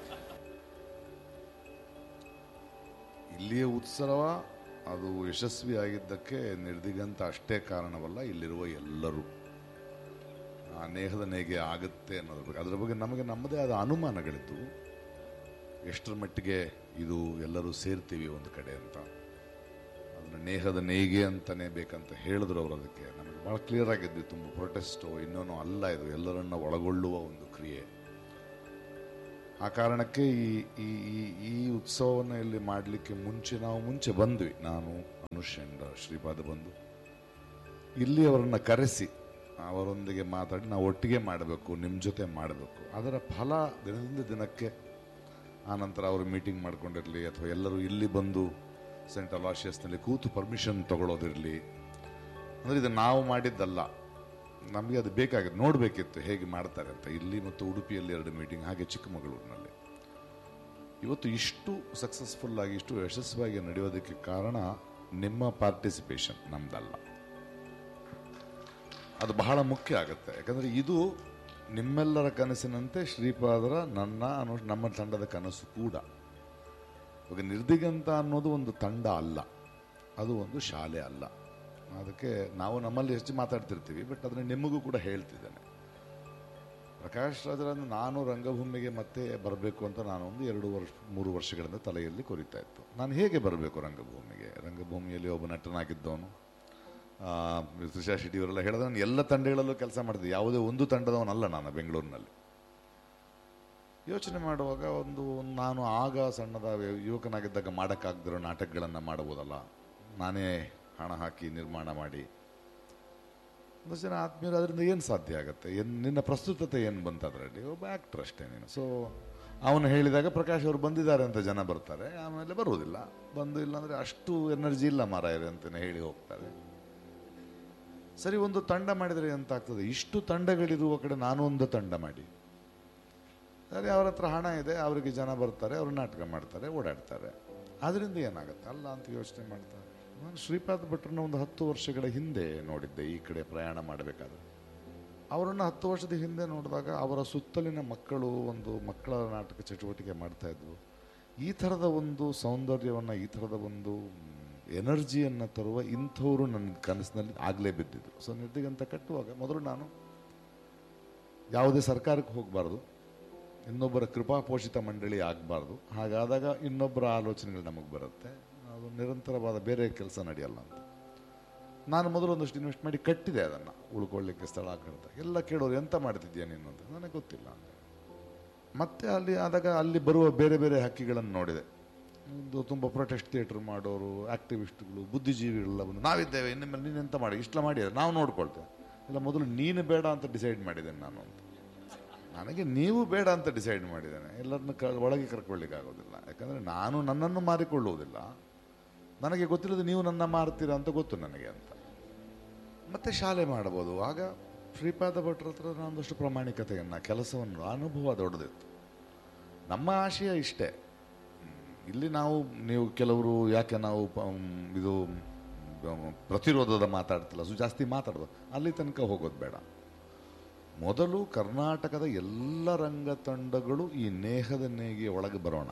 ಇಲ್ಲಿಯ ಉತ್ಸವ ಅದು ಯಶಸ್ವಿಯಾಗಿದ್ದಕ್ಕೆ ನಿರ್ದಿಗಂತ ಅಷ್ಟೇ ಕಾರಣವಲ್ಲ ಇಲ್ಲಿರುವ ಎಲ್ಲರೂ ಆ ನೇಹದ ನೇಗೆ ಆಗುತ್ತೆ ಅನ್ನೋದ್ರ ಬಗ್ಗೆ ಅದರ ಬಗ್ಗೆ ನಮಗೆ ನಮ್ಮದೇ ಆದ ಅನುಮಾನಗಳಿತ್ತು ಎಷ್ಟರ ಮಟ್ಟಿಗೆ ಇದು ಎಲ್ಲರೂ ಸೇರ್ತೀವಿ ಒಂದು ಕಡೆ ಅಂತ ಅದನ್ನ ನೇಹದ ನೇಯ್ಗೆ ಅಂತಾನೆ ಬೇಕಂತ ಹೇಳಿದ್ರು ಅವರು ಅದಕ್ಕೆ ನಮಗೆ ಭಾಳ ಕ್ಲಿಯರ್ ಆಗಿದ್ವಿ ತುಂಬ ಪ್ರೊಟೆಸ್ಟು ಇನ್ನೇನೋ ಅಲ್ಲ ಇದು ಎಲ್ಲರನ್ನ ಒಳಗೊಳ್ಳುವ ಒಂದು ಕ್ರಿಯೆ ಆ ಕಾರಣಕ್ಕೆ ಈ ಈ ಈ ಈ ಉತ್ಸವವನ್ನು ಇಲ್ಲಿ ಮಾಡಲಿಕ್ಕೆ ಮುಂಚೆ ನಾವು ಮುಂಚೆ ಬಂದ್ವಿ ನಾನು ಅನುಷ್ ಅಂಡ್ ಶ್ರೀಪಾದ ಬಂದು ಇಲ್ಲಿ ಅವರನ್ನು ಕರೆಸಿ ಅವರೊಂದಿಗೆ ಮಾತಾಡಿ ನಾವು ಒಟ್ಟಿಗೆ ಮಾಡಬೇಕು ನಿಮ್ಮ ಜೊತೆ ಮಾಡಬೇಕು ಅದರ ಫಲ ದಿನದಿಂದ ದಿನಕ್ಕೆ ಆನಂತರ ಅವರು ಮೀಟಿಂಗ್ ಮಾಡ್ಕೊಂಡಿರಲಿ ಅಥವಾ ಎಲ್ಲರೂ ಇಲ್ಲಿ ಬಂದು ಸೆಂಟ್ ಅಲಾಶಿಯಸ್ನಲ್ಲಿ ಕೂತು ಪರ್ಮಿಷನ್ ತಗೊಳ್ಳೋದಿರಲಿ ಅಂದರೆ ಇದು ನಾವು ಮಾಡಿದ್ದಲ್ಲ ನಮಗೆ ಅದು ಬೇಕಾಗಿತ್ತು ನೋಡಬೇಕಿತ್ತು ಹೇಗೆ ಮಾಡ್ತಾರೆ ಅಂತ ಇಲ್ಲಿ ಮತ್ತು ಉಡುಪಿಯಲ್ಲಿ ಎರಡು ಮೀಟಿಂಗ್ ಹಾಗೆ ಚಿಕ್ಕಮಗಳೂರಿನಲ್ಲಿ ಇವತ್ತು ಇಷ್ಟು ಸಕ್ಸಸ್ಫುಲ್ ಆಗಿ ಇಷ್ಟು ಯಶಸ್ವಿಯಾಗಿ ನಡೆಯೋದಕ್ಕೆ ಕಾರಣ ನಿಮ್ಮ ಪಾರ್ಟಿಸಿಪೇಷನ್ ನಮ್ದಲ್ಲ ಅದು ಬಹಳ ಮುಖ್ಯ ಆಗುತ್ತೆ ಯಾಕಂದ್ರೆ ಇದು ನಿಮ್ಮೆಲ್ಲರ ಕನಸಿನಂತೆ ಶ್ರೀಪಾದರ ನನ್ನ ಅನು ನಮ್ಮ ತಂಡದ ಕನಸು ಕೂಡ ಇವಾಗ ನಿರ್ದಿಗಂತ ಅನ್ನೋದು ಒಂದು ತಂಡ ಅಲ್ಲ ಅದು ಒಂದು ಶಾಲೆ ಅಲ್ಲ ಅದಕ್ಕೆ ನಾವು ನಮ್ಮಲ್ಲಿ ಹೆಚ್ಚು ಮಾತಾಡ್ತಿರ್ತೀವಿ ಬಟ್ ಅದನ್ನ ನಿಮಗೂ ಕೂಡ ಹೇಳ್ತಿದ್ದೇನೆ ಪ್ರಕಾಶ್ ರಾಜರನ್ನು ನಾನು ರಂಗಭೂಮಿಗೆ ಮತ್ತೆ ಬರಬೇಕು ಅಂತ ನಾನು ಒಂದು ಎರಡು ವರ್ಷ ಮೂರು ವರ್ಷಗಳಿಂದ ತಲೆಯಲ್ಲಿ ಕೊರಿತಾ ಇತ್ತು ನಾನು ಹೇಗೆ ಬರಬೇಕು ರಂಗಭೂಮಿಗೆ ರಂಗಭೂಮಿಯಲ್ಲಿ ಒಬ್ಬ ನಟನಾಗಿದ್ದವನು ಆ, ತ್ರಿಷಾ ಶೆಟ್ಟಿ ಅವರೆಲ್ಲ ಹೇಳಿದ್ರೆ ನಾನು ಎಲ್ಲ ತಂಡಗಳಲ್ಲೂ ಕೆಲಸ ಮಾಡಿದೆ ಯಾವುದೇ ಒಂದು ತಂಡದವನಲ್ಲ ನಾನು ಬೆಂಗಳೂರಿನಲ್ಲಿ ಯೋಚನೆ ಮಾಡುವಾಗ ಒಂದು ನಾನು ಆಗ ಸಣ್ಣದ ಯುವಕನಾಗಿದ್ದಾಗ ಮಾಡೋಕ್ಕಾಗದಿರೋ ನಾಟಕಗಳನ್ನು ಮಾಡಬಹುದಲ್ಲ ನಾನೇ ಹಣ ಹಾಕಿ ನಿರ್ಮಾಣ ಮಾಡಿ ಒಂದಷ್ಟು ಜನ ಆತ್ಮೀಯರು ಅದರಿಂದ ಏನು ಸಾಧ್ಯ ಆಗುತ್ತೆ ಏನು ನಿನ್ನ ಪ್ರಸ್ತುತತೆ ಏನು ಬಂತು ಅದರಲ್ಲಿ ಒಬ್ಬ ಆ್ಯಕ್ಟರ್ ಅಷ್ಟೇ ನೀನು ಸೊ ಅವನು ಹೇಳಿದಾಗ ಪ್ರಕಾಶ್ ಅವರು ಬಂದಿದ್ದಾರೆ ಅಂತ ಜನ ಬರ್ತಾರೆ ಆಮೇಲೆ ಬರುವುದಿಲ್ಲ ಬಂದು ಇಲ್ಲಾಂದರೆ ಅಷ್ಟು ಎನರ್ಜಿ ಇಲ್ಲ ಮಾರಾಯರೆ ಅಂತಲೇ ಹೇಳಿ ಹೋಗ್ತಾರೆ ಸರಿ ಒಂದು ತಂಡ ಮಾಡಿದರೆ ಎಂತ ಆಗ್ತದೆ ಇಷ್ಟು ತಂಡಗಳಿರುವ ಕಡೆ ನಾನು ಒಂದು ತಂಡ ಮಾಡಿ ಸರಿ ಅವ್ರ ಹತ್ರ ಹಣ ಇದೆ ಅವರಿಗೆ ಜನ ಬರ್ತಾರೆ ಅವರು ನಾಟಕ ಮಾಡ್ತಾರೆ ಓಡಾಡ್ತಾರೆ ಅದರಿಂದ ಏನಾಗುತ್ತೆ ಅಲ್ಲ ಅಂತ ಯೋಚನೆ ಮಾಡ್ತಾರೆ ನಾನು ಶ್ರೀಪಾದ್ ಭಟ್ರನ್ನ ಒಂದು ಹತ್ತು ವರ್ಷಗಳ ಹಿಂದೆ ನೋಡಿದ್ದೆ ಈ ಕಡೆ ಪ್ರಯಾಣ ಮಾಡಬೇಕಾದ್ರೆ ಅವರನ್ನು ಹತ್ತು ವರ್ಷದ ಹಿಂದೆ ನೋಡಿದಾಗ ಅವರ ಸುತ್ತಲಿನ ಮಕ್ಕಳು ಒಂದು ಮಕ್ಕಳ ನಾಟಕ ಚಟುವಟಿಕೆ ಮಾಡ್ತಾ ಇದ್ವು ಈ ಥರದ ಒಂದು ಸೌಂದರ್ಯವನ್ನು ಈ ಥರದ ಒಂದು ಎನರ್ಜಿಯನ್ನು ತರುವ ಇಂಥವರು ನನ್ನ ಕನಸಿನಲ್ಲಿ ಆಗಲೇ ಬಿದ್ದಿದ್ದು ಸೊ ನಿರ್ದಿಗಂತ ಕಟ್ಟುವಾಗ ಮೊದಲು ನಾನು ಯಾವುದೇ ಸರ್ಕಾರಕ್ಕೆ ಹೋಗಬಾರ್ದು ಇನ್ನೊಬ್ಬರ ಕೃಪಾಪೋಷಿತ ಮಂಡಳಿ ಆಗಬಾರ್ದು ಹಾಗಾದಾಗ ಇನ್ನೊಬ್ಬರ ಆಲೋಚನೆಗಳು ನಮಗೆ ಬರುತ್ತೆ ಅದು ನಿರಂತರವಾದ ಬೇರೆ ಕೆಲಸ ನಡೆಯಲ್ಲ ಅಂತ ನಾನು ಮೊದಲು ಒಂದಷ್ಟು ಇನ್ವೆಸ್ಟ್ ಮಾಡಿ ಕಟ್ಟಿದೆ ಅದನ್ನು ಉಳ್ಕೊಳ್ಳಿಕ್ಕೆ ಸ್ಥಳ ಕಟ್ಟ ಎಲ್ಲ ಕೇಳೋರು ಎಂತ ಮಾಡ್ತಿದ್ಯಾ ನೀನು ಅಂತ ನನಗೆ ಗೊತ್ತಿಲ್ಲ ಅಂದೆ ಮತ್ತೆ ಅಲ್ಲಿ ಆದಾಗ ಅಲ್ಲಿ ಬರುವ ಬೇರೆ ಬೇರೆ ಹಕ್ಕಿಗಳನ್ನು ನೋಡಿದೆ ಒಂದು ತುಂಬ ಪ್ರೊಟೆಸ್ಟ್ ಥಿಯೇಟರ್ ಮಾಡೋರು ಆಕ್ಟಿವಿಸ್ಟ್ಗಳು ಬುದ್ಧಿಜೀವಿಗಳೆಲ್ಲ ಬಂದು ನಾವಿದ್ದೇವೆ ಇನ್ನು ಮೇಲೆ ನೀನು ಎಂತ ಮಾಡಿ ಇಷ್ಟ ಮಾಡಿ ನಾವು ನೋಡ್ಕೊಳ್ತೇವೆ ಇಲ್ಲ ಮೊದಲು ನೀನು ಬೇಡ ಅಂತ ಡಿಸೈಡ್ ಮಾಡಿದ್ದೇನೆ ನಾನು ಅಂತ ನನಗೆ ನೀವು ಬೇಡ ಅಂತ ಡಿಸೈಡ್ ಮಾಡಿದ್ದೇನೆ ಎಲ್ಲರನ್ನ ಕ ಒಳಗೆ ಕರ್ಕೊಳ್ಳಿಕ್ಕೆ ಆಗೋದಿಲ್ಲ ಯಾಕಂದರೆ ನಾನು ನನ್ನನ್ನು ಮಾರಿಕೊಳ್ಳುವುದಿಲ್ಲ ನನಗೆ ಗೊತ್ತಿರೋದು ನೀವು ನನ್ನ ಮಾರ್ತೀರಾ ಅಂತ ಗೊತ್ತು ನನಗೆ ಅಂತ ಮತ್ತೆ ಶಾಲೆ ಮಾಡಬಹುದು ಆಗ ಶ್ರೀಪಾದ ಭಟ್ರ ಹತ್ರ ನಾನೊಂದಷ್ಟು ಪ್ರಾಮಾಣಿಕತೆಯನ್ನು ಕೆಲಸವನ್ನು ಅನುಭವ ದೊಡ್ಡದಿತ್ತು ನಮ್ಮ ಆಶಯ ಇಷ್ಟೇ ಹ್ಮ್, ಇಲ್ಲಿ ನಾವು ನೀವು ಕೆಲವರು ಯಾಕೆ ನಾವು ಪ- ಮ್, ಇದು ಮ್, ಪ್ರತಿರೋಧದ ಮಾತಾಡ್ತಿಲ್ಲ ಸೊ ಜಾಸ್ತಿ ಮಾತಾಡೋದು ಅಲ್ಲಿ ತನಕ ಹೋಗೋದು ಬೇಡ ಮೊದಲು ಕರ್ನಾಟಕದ ಎಲ್ಲ ರಂಗ ತಂಡಗಳು ಈ ನೇಹದ ನೇಗೆ ಒಳಗೆ ಬರೋಣ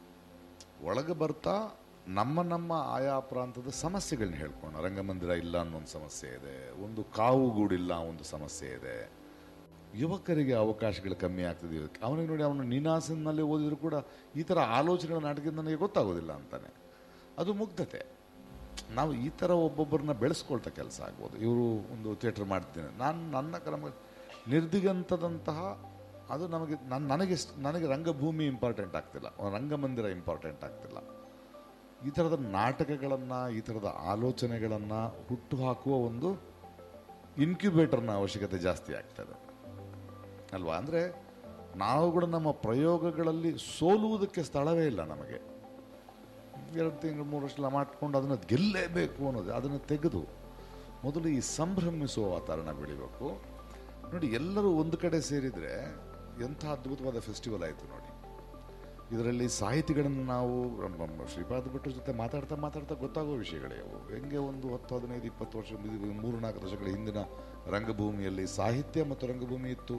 ಒಳಗೆ ಬರ್ತಾ ನಮ್ಮ ನಮ್ಮ ಆಯಾ ಪ್ರಾಂತದ ಸಮಸ್ಯೆಗಳನ್ನ ಹೇಳ್ಕೋಣ ರಂಗಮಂದಿರ ಇಲ್ಲ ಅನ್ನೋ ಒಂದು ಸಮಸ್ಯೆ ಇದೆ ಒಂದು ಕಾವುಗೂಡಿಲ್ಲ ಒಂದು ಸಮಸ್ಯೆ ಇದೆ ಯುವಕರಿಗೆ ಅವಕಾಶಗಳು ಕಮ್ಮಿ ಆಗ್ತದೆ ಅವನಿಗೆ ನೋಡಿ ಅವನು ನೀನಾಸನಲ್ಲಿ ಓದಿದ್ರು ಕೂಡ ಈ ಥರ ಆಲೋಚನೆಗಳ ನಾಟಕ ನನಗೆ ಗೊತ್ತಾಗೋದಿಲ್ಲ ಅಂತಾನೆ ಅದು ಮುಗ್ಧತೆ ನಾವು ಈ ಥರ ಒಬ್ಬೊಬ್ಬರನ್ನ ಬೆಳೆಸ್ಕೊಳ್ತಾ ಕೆಲಸ ಆಗ್ಬೋದು ಇವರು ಒಂದು ಥಿಯೇಟರ್ ಮಾಡ್ತೀನಿ ನಾನು ನನ್ನ ಕ್ರಮ ನಿರ್ದಿಗಂತದಂತಹ ಅದು ನಮಗೆ ನನ್ನ ನನಗೆ ನನಗೆ ರಂಗಭೂಮಿ ಇಂಪಾರ್ಟೆಂಟ್ ಆಗ್ತಿಲ್ಲ ರಂಗಮಂದಿರ ಇಂಪಾರ್ಟೆಂಟ್ ಆಗ್ತಿಲ್ಲ ಈ ಥರದ ನಾಟಕಗಳನ್ನು ಈ ಥರದ ಆಲೋಚನೆಗಳನ್ನು ಹುಟ್ಟುಹಾಕುವ ಒಂದು ಇನ್ಕ್ಯುಬೇಟರ್ನ ಅವಶ್ಯಕತೆ ಜಾಸ್ತಿ ಆಗ್ತದೆ ಅಲ್ವಾ ಅಂದರೆ ನಾವು ಕೂಡ ನಮ್ಮ ಪ್ರಯೋಗಗಳಲ್ಲಿ ಸೋಲುವುದಕ್ಕೆ ಸ್ಥಳವೇ ಇಲ್ಲ ನಮಗೆ ಎರಡು ತಿಂಗಳು ಮೂರು ವರ್ಷ ಮಾಡ್ಕೊಂಡು ಅದನ್ನು ಗೆಲ್ಲೇಬೇಕು ಅನ್ನೋದು ಅದನ್ನು ತೆಗೆದು ಮೊದಲು ಈ ಸಂಭ್ರಮಿಸುವ ವಾತಾವರಣ ಬೆಳಿಬೇಕು ನೋಡಿ ಎಲ್ಲರೂ ಒಂದು ಕಡೆ ಸೇರಿದರೆ ಎಂಥ ಅದ್ಭುತವಾದ ಫೆಸ್ಟಿವಲ್ ಆಯಿತು ನೋಡಿ ಇದರಲ್ಲಿ ಸಾಹಿತಿಗಳನ್ನು ನಾವು ನಮ್ಮ ಶ್ರೀಪಾದ ಭಟ್ರ ಜೊತೆ ಮಾತಾಡ್ತಾ ಮಾತಾಡ್ತಾ ಗೊತ್ತಾಗೋ ವಿಷಯಗಳೇ ಅವು ಹೆಂಗೆ ಒಂದು ಹತ್ತು ಹದಿನೈದು ಇಪ್ಪತ್ತು ವರ್ಷ ಇದು ಮೂರು ನಾಲ್ಕು ದಶಕಗಳ ಹಿಂದಿನ ರಂಗಭೂಮಿಯಲ್ಲಿ ಸಾಹಿತ್ಯ ಮತ್ತು ರಂಗಭೂಮಿ ಇತ್ತು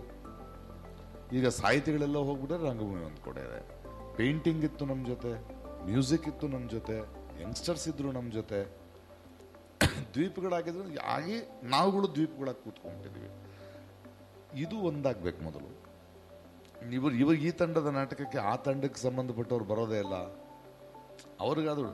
ಈಗ ಸಾಹಿತಿಗಳೆಲ್ಲ ಹೋಗ್ಬಿಟ್ರೆ ರಂಗಭೂಮಿ ಒಂದು ಕಡೆ ಇದೆ ಪೇಂಟಿಂಗ್ ಇತ್ತು ನಮ್ಮ ಜೊತೆ ಮ್ಯೂಸಿಕ್ ಇತ್ತು ನಮ್ಮ ಜೊತೆ ಯಂಗ್ಸ್ಟರ್ಸ್ ಇದ್ರು ನಮ್ಮ ಜೊತೆ ದ್ವೀಪಗಳಾಗಿದ್ರು ಆಗಿ ನಾವುಗಳು ದ್ವೀಪಗಳಾಗಿ ಕೂತ್ಕೊಂಡಿದ್ದೀವಿ ಇದು ಒಂದಾಗಬೇಕು ಮೊದಲು ಇವರು ಇವಾಗ ಈ ತಂಡದ ನಾಟಕಕ್ಕೆ ಆ ತಂಡಕ್ಕೆ ಸಂಬಂಧಪಟ್ಟವ್ರು ಬರೋದೇ ಇಲ್ಲ ಅವ್ರಿಗಾದ್ರು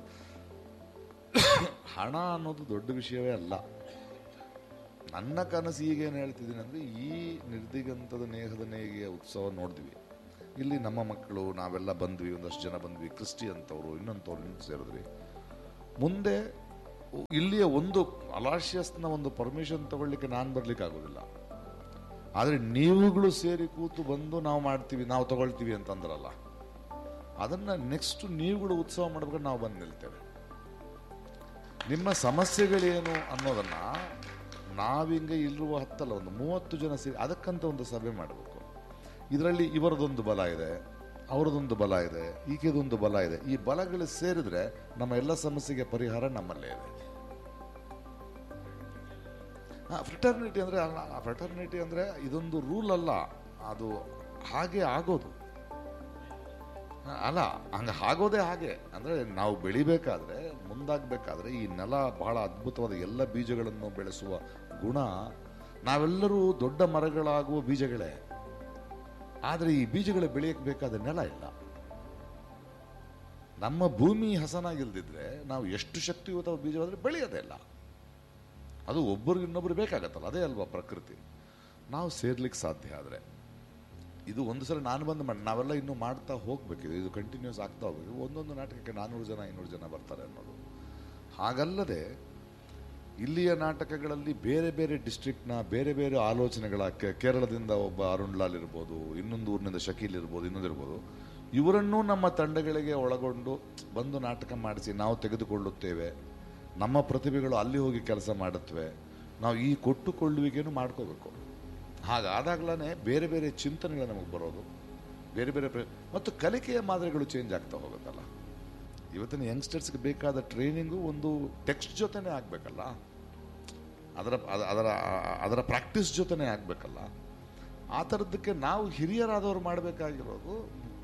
ಹಣ ಅನ್ನೋದು ದೊಡ್ಡ ವಿಷಯವೇ ಅಲ್ಲ ನನ್ನ ಕನಸು ಈಗೇನು ಹೇಳ್ತಿದ್ದೀನಿ ಅಂದರೆ ಈ ನಿರ್ದಿಗಂತದ ನೇಹದ ನೇಗಿಯ ಉತ್ಸವ ನೋಡಿದ್ವಿ ಇಲ್ಲಿ ನಮ್ಮ ಮಕ್ಕಳು ನಾವೆಲ್ಲ ಬಂದ್ವಿ ಒಂದಷ್ಟು ಜನ ಬಂದ್ವಿ ಕ್ರಿಸ್ಟಿ ಅಂತವ್ರು ಇನ್ನೊಂಥವ್ರು ಇನ್ನೊಂದು ಸೇರಿದ್ವಿ ಮುಂದೆ ಇಲ್ಲಿಯ ಒಂದು ಅಲಾಶಿಯಸ್ನ ಒಂದು ಪರ್ಮಿಷನ್ ತಗೊಳ್ಳಿಕ್ಕೆ ನಾನು ಬರ್ಲಿಕ್ಕೆ ಆಗೋದಿಲ್ಲ ಆದರೆ ನೀವುಗಳು ಸೇರಿ ಕೂತು ಬಂದು ನಾವು ಮಾಡ್ತೀವಿ ನಾವು ತಗೊಳ್ತೀವಿ ಅಂತಂದ್ರಲ್ಲ ಅದನ್ನ ನೆಕ್ಸ್ಟ್ ನೀವುಗಳು ಉತ್ಸವ ಮಾಡ್ಬೇಕಾದ್ರೆ ನಾವು ಬಂದು ನಿಲ್ತೇವೆ ನಿಮ್ಮ ಸಮಸ್ಯೆಗಳೇನು ಅನ್ನೋದನ್ನ ನಾವಿಂಗೆ ಇಲ್ಲಿರುವ ಹತ್ತಲ್ಲ ಒಂದು ಮೂವತ್ತು ಜನ ಸೇರಿ ಅದಕ್ಕಂತ ಒಂದು ಸಭೆ ಮಾಡಬೇಕು ಇದರಲ್ಲಿ ಇವರದೊಂದು ಬಲ ಇದೆ ಅವರದೊಂದು ಬಲ ಇದೆ ಈಕೆದೊಂದು ಬಲ ಇದೆ ಈ ಬಲಗಳು ಸೇರಿದ್ರೆ ನಮ್ಮ ಎಲ್ಲ ಸಮಸ್ಯೆಗೆ ಪರಿಹಾರ ನಮ್ಮಲ್ಲೇ ಇದೆ ಫ್ರೆಟರ್ನಿಟಿ ಅಂದರೆ ಅಲ್ಲ ಫ್ರೆಟರ್ನಿಟಿ ಅಂದರೆ ಇದೊಂದು ರೂಲ್ ಅಲ್ಲ ಅದು ಹಾಗೆ ಆಗೋದು ಆ, ಅಲ್ಲ ಹಂಗೆ ಆಗೋದೇ ಹಾಗೆ ಅಂದರೆ ನಾವು ಬೆಳಿಬೇಕಾದ್ರೆ ಮುಂದಾಗಬೇಕಾದ್ರೆ ಈ ನೆಲ ಬಹಳ ಅದ್ಭುತವಾದ ಎಲ್ಲ ಬೀಜಗಳನ್ನು ಬೆಳೆಸುವ ಗುಣ ನಾವೆಲ್ಲರೂ ದೊಡ್ಡ ಮರಗಳಾಗುವ ಬೀಜಗಳೇ ಆದರೆ ಈ ಬೀಜಗಳು ಬೆಳೆಯಕ್ಕೆ ಬೇಕಾದ ನೆಲ ಇಲ್ಲ ನಮ್ಮ ಭೂಮಿ ಹಸನಾಗಿಲ್ದಿದ್ರೆ ನಾವು ಎಷ್ಟು ಶಕ್ತಿಯುತ ಬೀಜವಾದ್ರೆ ಬೆಳೆಯೋದೇ ಇಲ್ಲ ಅದು ಒಬ್ಬರಿಗೆ ಇನ್ನೊಬ್ರು ಬೇಕಾಗತ್ತಲ್ಲ ಅದೇ ಅಲ್ವಾ ಪ್ರಕೃತಿ ನಾವು ಸೇರ್ಲಿಕ್ಕೆ ಸಾಧ್ಯ ಆದರೆ ಇದು ಒಂದು ಸಲ ನಾನು ಬಂದು ಮಾಡಿ ನಾವೆಲ್ಲ ಇನ್ನೂ ಮಾಡ್ತಾ ಹೋಗ್ಬೇಕಿದೆ ಇದು ಕಂಟಿನ್ಯೂಸ್ ಆಗ್ತಾ ಹೋಗ್ಬೇಕು ಒಂದೊಂದು ನಾಟಕಕ್ಕೆ ನಾನ್ನೂರು ಜನ ಐನೂರು ಜನ ಬರ್ತಾರೆ ಅನ್ನೋದು ಹಾಗಲ್ಲದೆ ಇಲ್ಲಿಯ ನಾಟಕಗಳಲ್ಲಿ ಬೇರೆ ಬೇರೆ ಡಿಸ್ಟ್ರಿಕ್ಟ್ನ ಬೇರೆ ಬೇರೆ ಆಲೋಚನೆಗಳ ಕೆ- ಕೇರಳದಿಂದ ಒಬ್ಬ ಅರುಣ್ ಲಾಲ್ ಇರ್ಬೋದು ಇನ್ನೊಂದು ಊರಿನಿಂದ ಶಕೀಲ್ ಇರ್ಬೋದು ಇನ್ನೊಂದು ಇರ್ಬೋದು ಇವರನ್ನೂ ನಮ್ಮ ತಂಡಗಳಿಗೆ ಒಳಗೊಂಡು ಬಂದು ನಾಟಕ ಮಾಡಿಸಿ ನಾವು ತೆಗೆದುಕೊಳ್ಳುತ್ತೇವೆ ನಮ್ಮ ಪ್ರತಿಭೆಗಳು ಅಲ್ಲಿ ಹೋಗಿ ಕೆಲಸ ಮಾಡುತ್ತವೆ ನಾವು ಈ ಕೊಟ್ಟುಕೊಳ್ಳುವಿಕೆಯನ್ನು ಮಾಡ್ಕೋಬೇಕು ಹಾಗಾದಾಗ್ಲೇ ಬೇರೆ ಬೇರೆ ಚಿಂತನೆಗಳು ನಮಗೆ ಬರೋದು ಬೇರೆ ಬೇರೆ ಪ್ರ- ಮತ್ತು ಕಲಿಕೆಯ ಮಾದರಿಗಳು ಚೇಂಜ್ ಆಗ್ತಾ ಹೋಗುತ್ತಲ್ಲ ಇವತ್ತಿನ ಯಂಗ್ಸ್ಟರ್ಸ್ಗೆ ಬೇಕಾದ ಟ್ರೈನಿಂಗು ಒಂದು ಟೆಕ್ಸ್ಟ್ ಜೊತೆನೇ ಆಗಬೇಕಲ್ಲ ಅದರ ಅದ- ಅದರ ಅದರ ಪ್ರಾಕ್ಟೀಸ್ ಜೊತೆನೇ ಆಗಬೇಕಲ್ಲ ಆ ಥರದ್ದಕ್ಕೆ ನಾವು ಹಿರಿಯರಾದವರು ಮಾಡಬೇಕಾಗಿರೋದು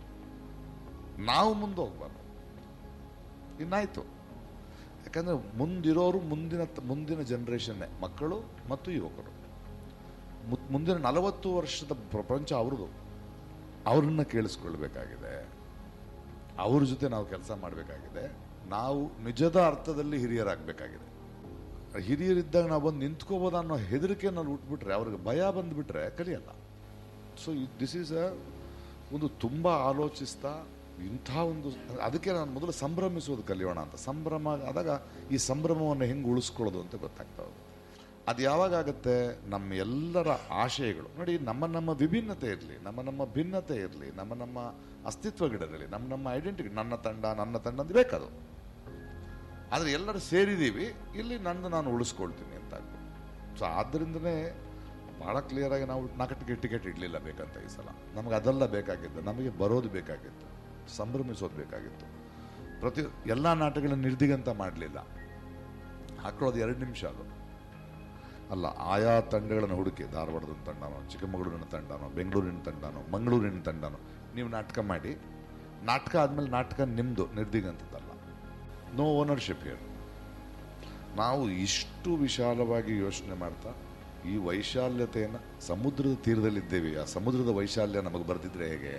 ನಾವು ಮುಂದೆ ಹೋಗ್ಬಾರ್ದು ಇನ್ನಾಯ್ತು ಯಾಕಂದ್ರೆ ಮುಂದಿರೋರು ಮುಂದಿನ ಮುಂದಿನ ಜನರೇಷನ್ನೇ ಮಕ್ಕಳು ಮತ್ತು ಯುವಕರು ಮು- ಮುಂದಿನ ನಲವತ್ತು ವರ್ಷದ ಪ್ರಪಂಚ ಅವ್ರದ್ದು ಅವ್ರನ್ನ ಕೇಳಿಸ್ಕೊಳ್ಬೇಕಾಗಿದೆ ಅವ್ರ ಜೊತೆ ನಾವು ಕೆಲಸ ಮಾಡಬೇಕಾಗಿದೆ ನಾವು ನಿಜದ ಅರ್ಥದಲ್ಲಿ ಹಿರಿಯರಾಗಬೇಕಾಗಿದೆ ಹಿರಿಯರಿದ್ದಾಗ ನಾವು ಬಂದು ನಿಂತ್ಕೋಬೋದ ಅನ್ನೋ ಹೆದರಿಕೆನಲ್ಲಿ ಉಟ್ಬಿಟ್ರೆ ಅವ್ರಿಗೆ ಭಯ ಬಂದ್ಬಿಟ್ರೆ ಕಲಿಯಲ್ಲ ಸೊ ದಿಸ್ ಈಸ್ ಅ ಒಂದು ತುಂಬ ಆಲೋಚಿಸ್ತಾ ಇಂಥ ಒಂದು ಅದಕ್ಕೆ ನಾನು ಮೊದಲು ಸಂಭ್ರಮಿಸೋದು ಕಲಿಯೋಣ ಅಂತ ಸಂಭ್ರಮ ಆದಾಗ ಈ ಸಂಭ್ರಮವನ್ನು ಹೆಂಗೆ ಉಳಿಸ್ಕೊಳ್ಳೋದು ಅಂತ ಗೊತ್ತಾಗ್ತಾ ಹೋಗುತ್ತೆ ಅದು ಯಾವಾಗ ಆಗುತ್ತೆ ನಮ್ಮ ಎಲ್ಲರ ಆಶಯಗಳು ನೋಡಿ ನಮ್ಮ ನಮ್ಮ ವಿಭಿನ್ನತೆ ಇರಲಿ ನಮ್ಮ ನಮ್ಮ ಭಿನ್ನತೆ ಇರಲಿ ನಮ್ಮ ನಮ್ಮ ಅಸ್ತಿತ್ವಗಳಿರಲಿ ನಮ್ಮ ನಮ್ಮ ಐಡೆಂಟಿಟಿ ನನ್ನ ತಂಡ ನನ್ನ ತಂಡ ಅಂತ ಬೇಕದು ಆದರೆ ಎಲ್ಲರೂ ಸೇರಿದ್ದೀವಿ ಇಲ್ಲಿ ನಂದು ನಾನು ಉಳಿಸ್ಕೊಳ್ತೀನಿ ಅಂತ ಸೊ ಆದ್ದರಿಂದನೇ ಭಾಳ ಕ್ಲಿಯರಾಗಿ ನಾವು ನಾಲ್ಕು ಟಿಕೆಟ್ ಇಡಲಿಲ್ಲ ಬೇಕಂತ ಈ ಸಲ ನಮಗೆ ಅದೆಲ್ಲ ಬೇಕಾಗಿತ್ತು ನಮಗೆ ಬರೋದು ಬೇಕಾಗಿತ್ತು ಸಂಭ್ರಮಿಸೋದು ಬೇಕಾಗಿತ್ತು ಪ್ರತಿ ಎಲ್ಲ ನಾಟಕಗಳನ್ನ ನಿರ್ದಿಗಂತ ಮಾಡಲಿಲ್ಲ ಹಾಕೊಳ್ಳೋದು ಎರಡು ನಿಮಿಷ ಅದು ಅಲ್ಲ ಆಯಾ ತಂಡಗಳನ್ನು ಹುಡುಕಿ ಧಾರವಾಡದ ತಂಡನೋ ಚಿಕ್ಕಮಗಳೂರಿನ ತಂಡನೋ ಬೆಂಗಳೂರಿನ ತಂಡನೋ ಮಂಗಳೂರಿನ ತಂಡನೋ ನೀವು ನಾಟಕ ಮಾಡಿ ನಾಟಕ ಆದಮೇಲೆ ನಾಟಕ ನಿಮ್ಮದು ನಿರ್ದಿಗಂತದ್ದಲ್ಲ ನೋ ಓನರ್ಶಿಪ್ ಹೇಳಿ ನಾವು ಇಷ್ಟು ವಿಶಾಲವಾಗಿ ಯೋಚನೆ ಮಾಡ್ತಾ ಈ ವೈಶಾಲ್ಯತೆಯನ್ನು ಸಮುದ್ರದ ತೀರದಲ್ಲಿದ್ದೇವೆ ಆ ಸಮುದ್ರದ ವೈಶಾಲ್ಯ ನಮಗೆ ಬರೆದಿದ್ರೆ ಹೇಗೆ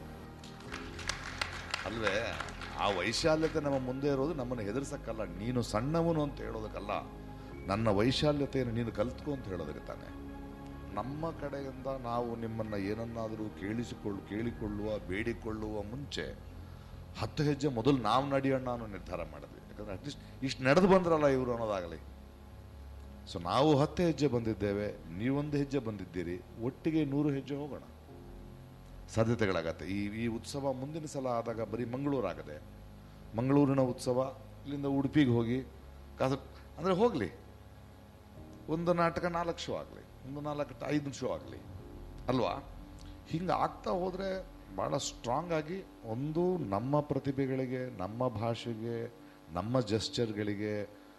ಅಲ್ವೇ ಆ ವೈಶಾಲ್ಯತೆ ನಮ್ಮ ಮುಂದೆ ಇರೋದು ನಮ್ಮನ್ನು ಹೆದರ್ಸಕ್ಕಲ್ಲ ನೀನು ಸಣ್ಣವನು ಅಂತ ಹೇಳೋದಕ್ಕಲ್ಲ ನನ್ನ ವೈಶಾಲ್ಯತೆಯನ್ನು ನೀನು ಕಲ್ತ್ಕೊ ಅಂತ ಹೇಳೋದಕ್ಕೆ ತಾನೆ ನಮ್ಮ ಕಡೆಯಿಂದ ನಾವು ನಿಮ್ಮನ್ನು ಏನನ್ನಾದರೂ ಕೇಳಿಸಿಕೊಳ್ಳು ಕೇಳಿಕೊಳ್ಳುವ ಬೇಡಿಕೊಳ್ಳುವ ಮುಂಚೆ ಹತ್ತು ಹೆಜ್ಜೆ ಮೊದಲು ನಾವು ನಡೆಯೋಣ ಅನ್ನೋ ನಿರ್ಧಾರ ಮಾಡಿದ್ವಿ ಯಾಕಂದ್ರೆ ಅಟ್ಲೀಸ್ಟ್ ಇಷ್ಟು ನಡೆದು ಬಂದ್ರಲ್ಲ ಇವರು ಅನ್ನೋದಾಗಲಿ ಸೊ ನಾವು ಹತ್ತು ಹೆಜ್ಜೆ ಬಂದಿದ್ದೇವೆ ನೀವೊಂದು ಹೆಜ್ಜೆ ಬಂದಿದ್ದೀರಿ ಒಟ್ಟಿಗೆ ನೂರು ಹೆಜ್ಜೆ ಹೋಗೋಣ ಸಾಧ್ಯತೆಗಳಾಗತ್ತೆ ಈ ಈ ಉತ್ಸವ ಮುಂದಿನ ಸಲ ಆದಾಗ ಬರೀ ಮಂಗಳೂರು ಆಗದೆ ಮಂಗಳೂರಿನ ಉತ್ಸವ ಇಲ್ಲಿಂದ ಉಡುಪಿಗೆ ಹೋಗಿ ಕಾಸ ಅಂದರೆ ಹೋಗಲಿ ಒಂದು ನಾಟಕ ನಾಲ್ಕು ಶೋ ಆಗಲಿ ಒಂದು ನಾಲ್ಕು ಐದು ಶೋ ಆಗಲಿ ಅಲ್ವಾ ಹಿಂಗೆ ಆಗ್ತಾ ಹೋದರೆ ಭಾಳ ಸ್ಟ್ರಾಂಗ್ ಆಗಿ ಒಂದು ನಮ್ಮ ಪ್ರತಿಭೆಗಳಿಗೆ ನಮ್ಮ ಭಾಷೆಗೆ ನಮ್ಮ ಜಸ್ಚರ್ಗಳಿಗೆ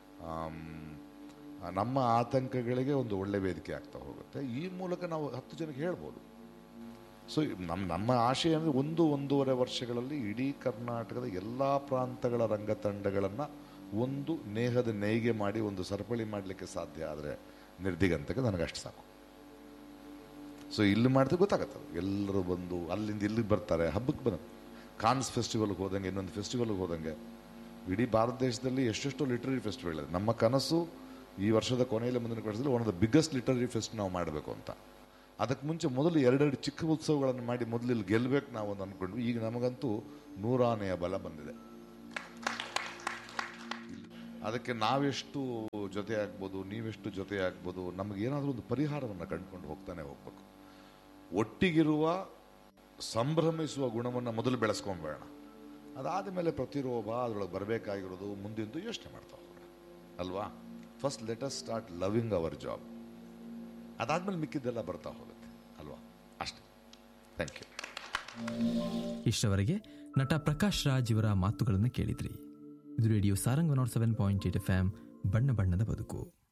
ನಮ್ಮ ಆತಂಕಗಳಿಗೆ ಒಂದು ಒಳ್ಳೆ ವೇದಿಕೆ ಆಗ್ತಾ ಹೋಗುತ್ತೆ ಈ ಮೂಲಕ ನಾವು ಹತ್ತು ಜನಕ್ಕೆ ಹೇಳ್ಬೋದು ಸೊ ನಮ್ಮ ನಮ್ಮ ಆಶಯ ಅಂದರೆ ಒಂದು ಒಂದೂವರೆ ವರ್ಷಗಳಲ್ಲಿ ಇಡೀ ಕರ್ನಾಟಕದ ಎಲ್ಲ ಪ್ರಾಂತಗಳ ರಂಗತಂಡಗಳನ್ನು ಒಂದು ನೇಹದ ನೇಯ್ಗೆ ಮಾಡಿ ಒಂದು ಸರಪಳಿ ಮಾಡಲಿಕ್ಕೆ ಸಾಧ್ಯ ಆದರೆ ನಿರ್ದಿಗಂತಕ್ಕೆ ನನಗಷ್ಟು ಸಾಕು ಸೊ ಇಲ್ಲಿ ಮಾಡಿದ್ರೆ ಗೊತ್ತಾಗತ್ತೆ ಅದು. ಎಲ್ಲರೂ ಬಂದು ಅಲ್ಲಿಂದ ಇಲ್ಲಿಗೆ ಬರ್ತಾರೆ ಹಬ್ಬಕ್ಕೆ ಬಂದ ಕಾನ್ಸ್ ಫೆಸ್ಟಿವಲ್ಗೆ ಹೋದಂಗೆ ಇನ್ನೊಂದು ಫೆಸ್ಟಿವಲ್ಗೆ ಹೋದಂಗೆ ಇಡೀ ಭಾರತ ದೇಶದಲ್ಲಿ ಎಷ್ಟೆಷ್ಟೋ ಲಿಟರರಿ ಫೆಸ್ಟಿವಲ್ ಇದೆ ನಮ್ಮ ಕನಸು ಈ ವರ್ಷದ ಕೊನೆಯಲ್ಲಿ ಮುಂದಿನ ವರ್ಷದಲ್ಲಿ one of the biggest literary fest ನಾವು ಮಾಡಬೇಕು ಅಂತ ಅದಕ್ಕೆ ಮುಂಚೆ ಮೊದಲು ಎರಡೆರಡು ಚಿಕ್ಕ ಉತ್ಸವಗಳನ್ನು ಮಾಡಿ ಮೊದಲು ಇಲ್ಲಿ ಗೆಲ್ಲಬೇಕು ನಾವು ಅಂತ ಅಂದ್ಕೊಂಡ್ವಿ ಈಗ ನಮಗಂತೂ ನೂರಾನೆಯ ಬಲ ಬಂದಿದೆ ಅದಕ್ಕೆ ನಾವೆಷ್ಟು ಜೊತೆ ಆಗ್ಬೋದು ನೀವೆಷ್ಟು ಜೊತೆ ಆಗ್ಬೋದು ನಮಗೇನಾದರೂ ಒಂದು ಪರಿಹಾರವನ್ನು ಕಂಡುಕೊಂಡು ಹೋಗ್ತಾನೆ ಹೋಗ್ಬೇಕು ಒಟ್ಟಿಗಿರುವ ಸಂಭ್ರಮಿಸುವ ಗುಣವನ್ನು ಮೊದಲು ಬೆಳೆಸ್ಕೊಂಬೇಡ ಅದಾದ ಮೇಲೆ ಪ್ರತಿರೋಧ ಅದರೊಳಗೆ ಬರಬೇಕಾಗಿರೋದು ಮುಂದಿಂದು ಯೋಚನೆ ಮಾಡ್ತಾ ಹೋಗೋಣ ಅಲ್ವಾ first let us start loving our job ಅದಾದ್ಮೇಲೆ ಮಿಕ್ಕಿದ್ದೆಲ್ಲ ಬರ್ತಾ ಹೋಗುತ್ತೆ ಅಲ್ವಾ ಅಷ್ಟೇ ಥ್ಯಾಂಕ್ ಯು ಇಷ್ಟವರೆಗೆ ನಟ ಪ್ರಕಾಶ್ ರಾಜ್ ಇವರ ಮಾತುಗಳನ್ನು ಕೇಳಿದ್ರಿ ಇದು radio Sarang one nought seven point eight F M ಬಣ್ಣ ಬಣ್ಣದ ಬದುಕು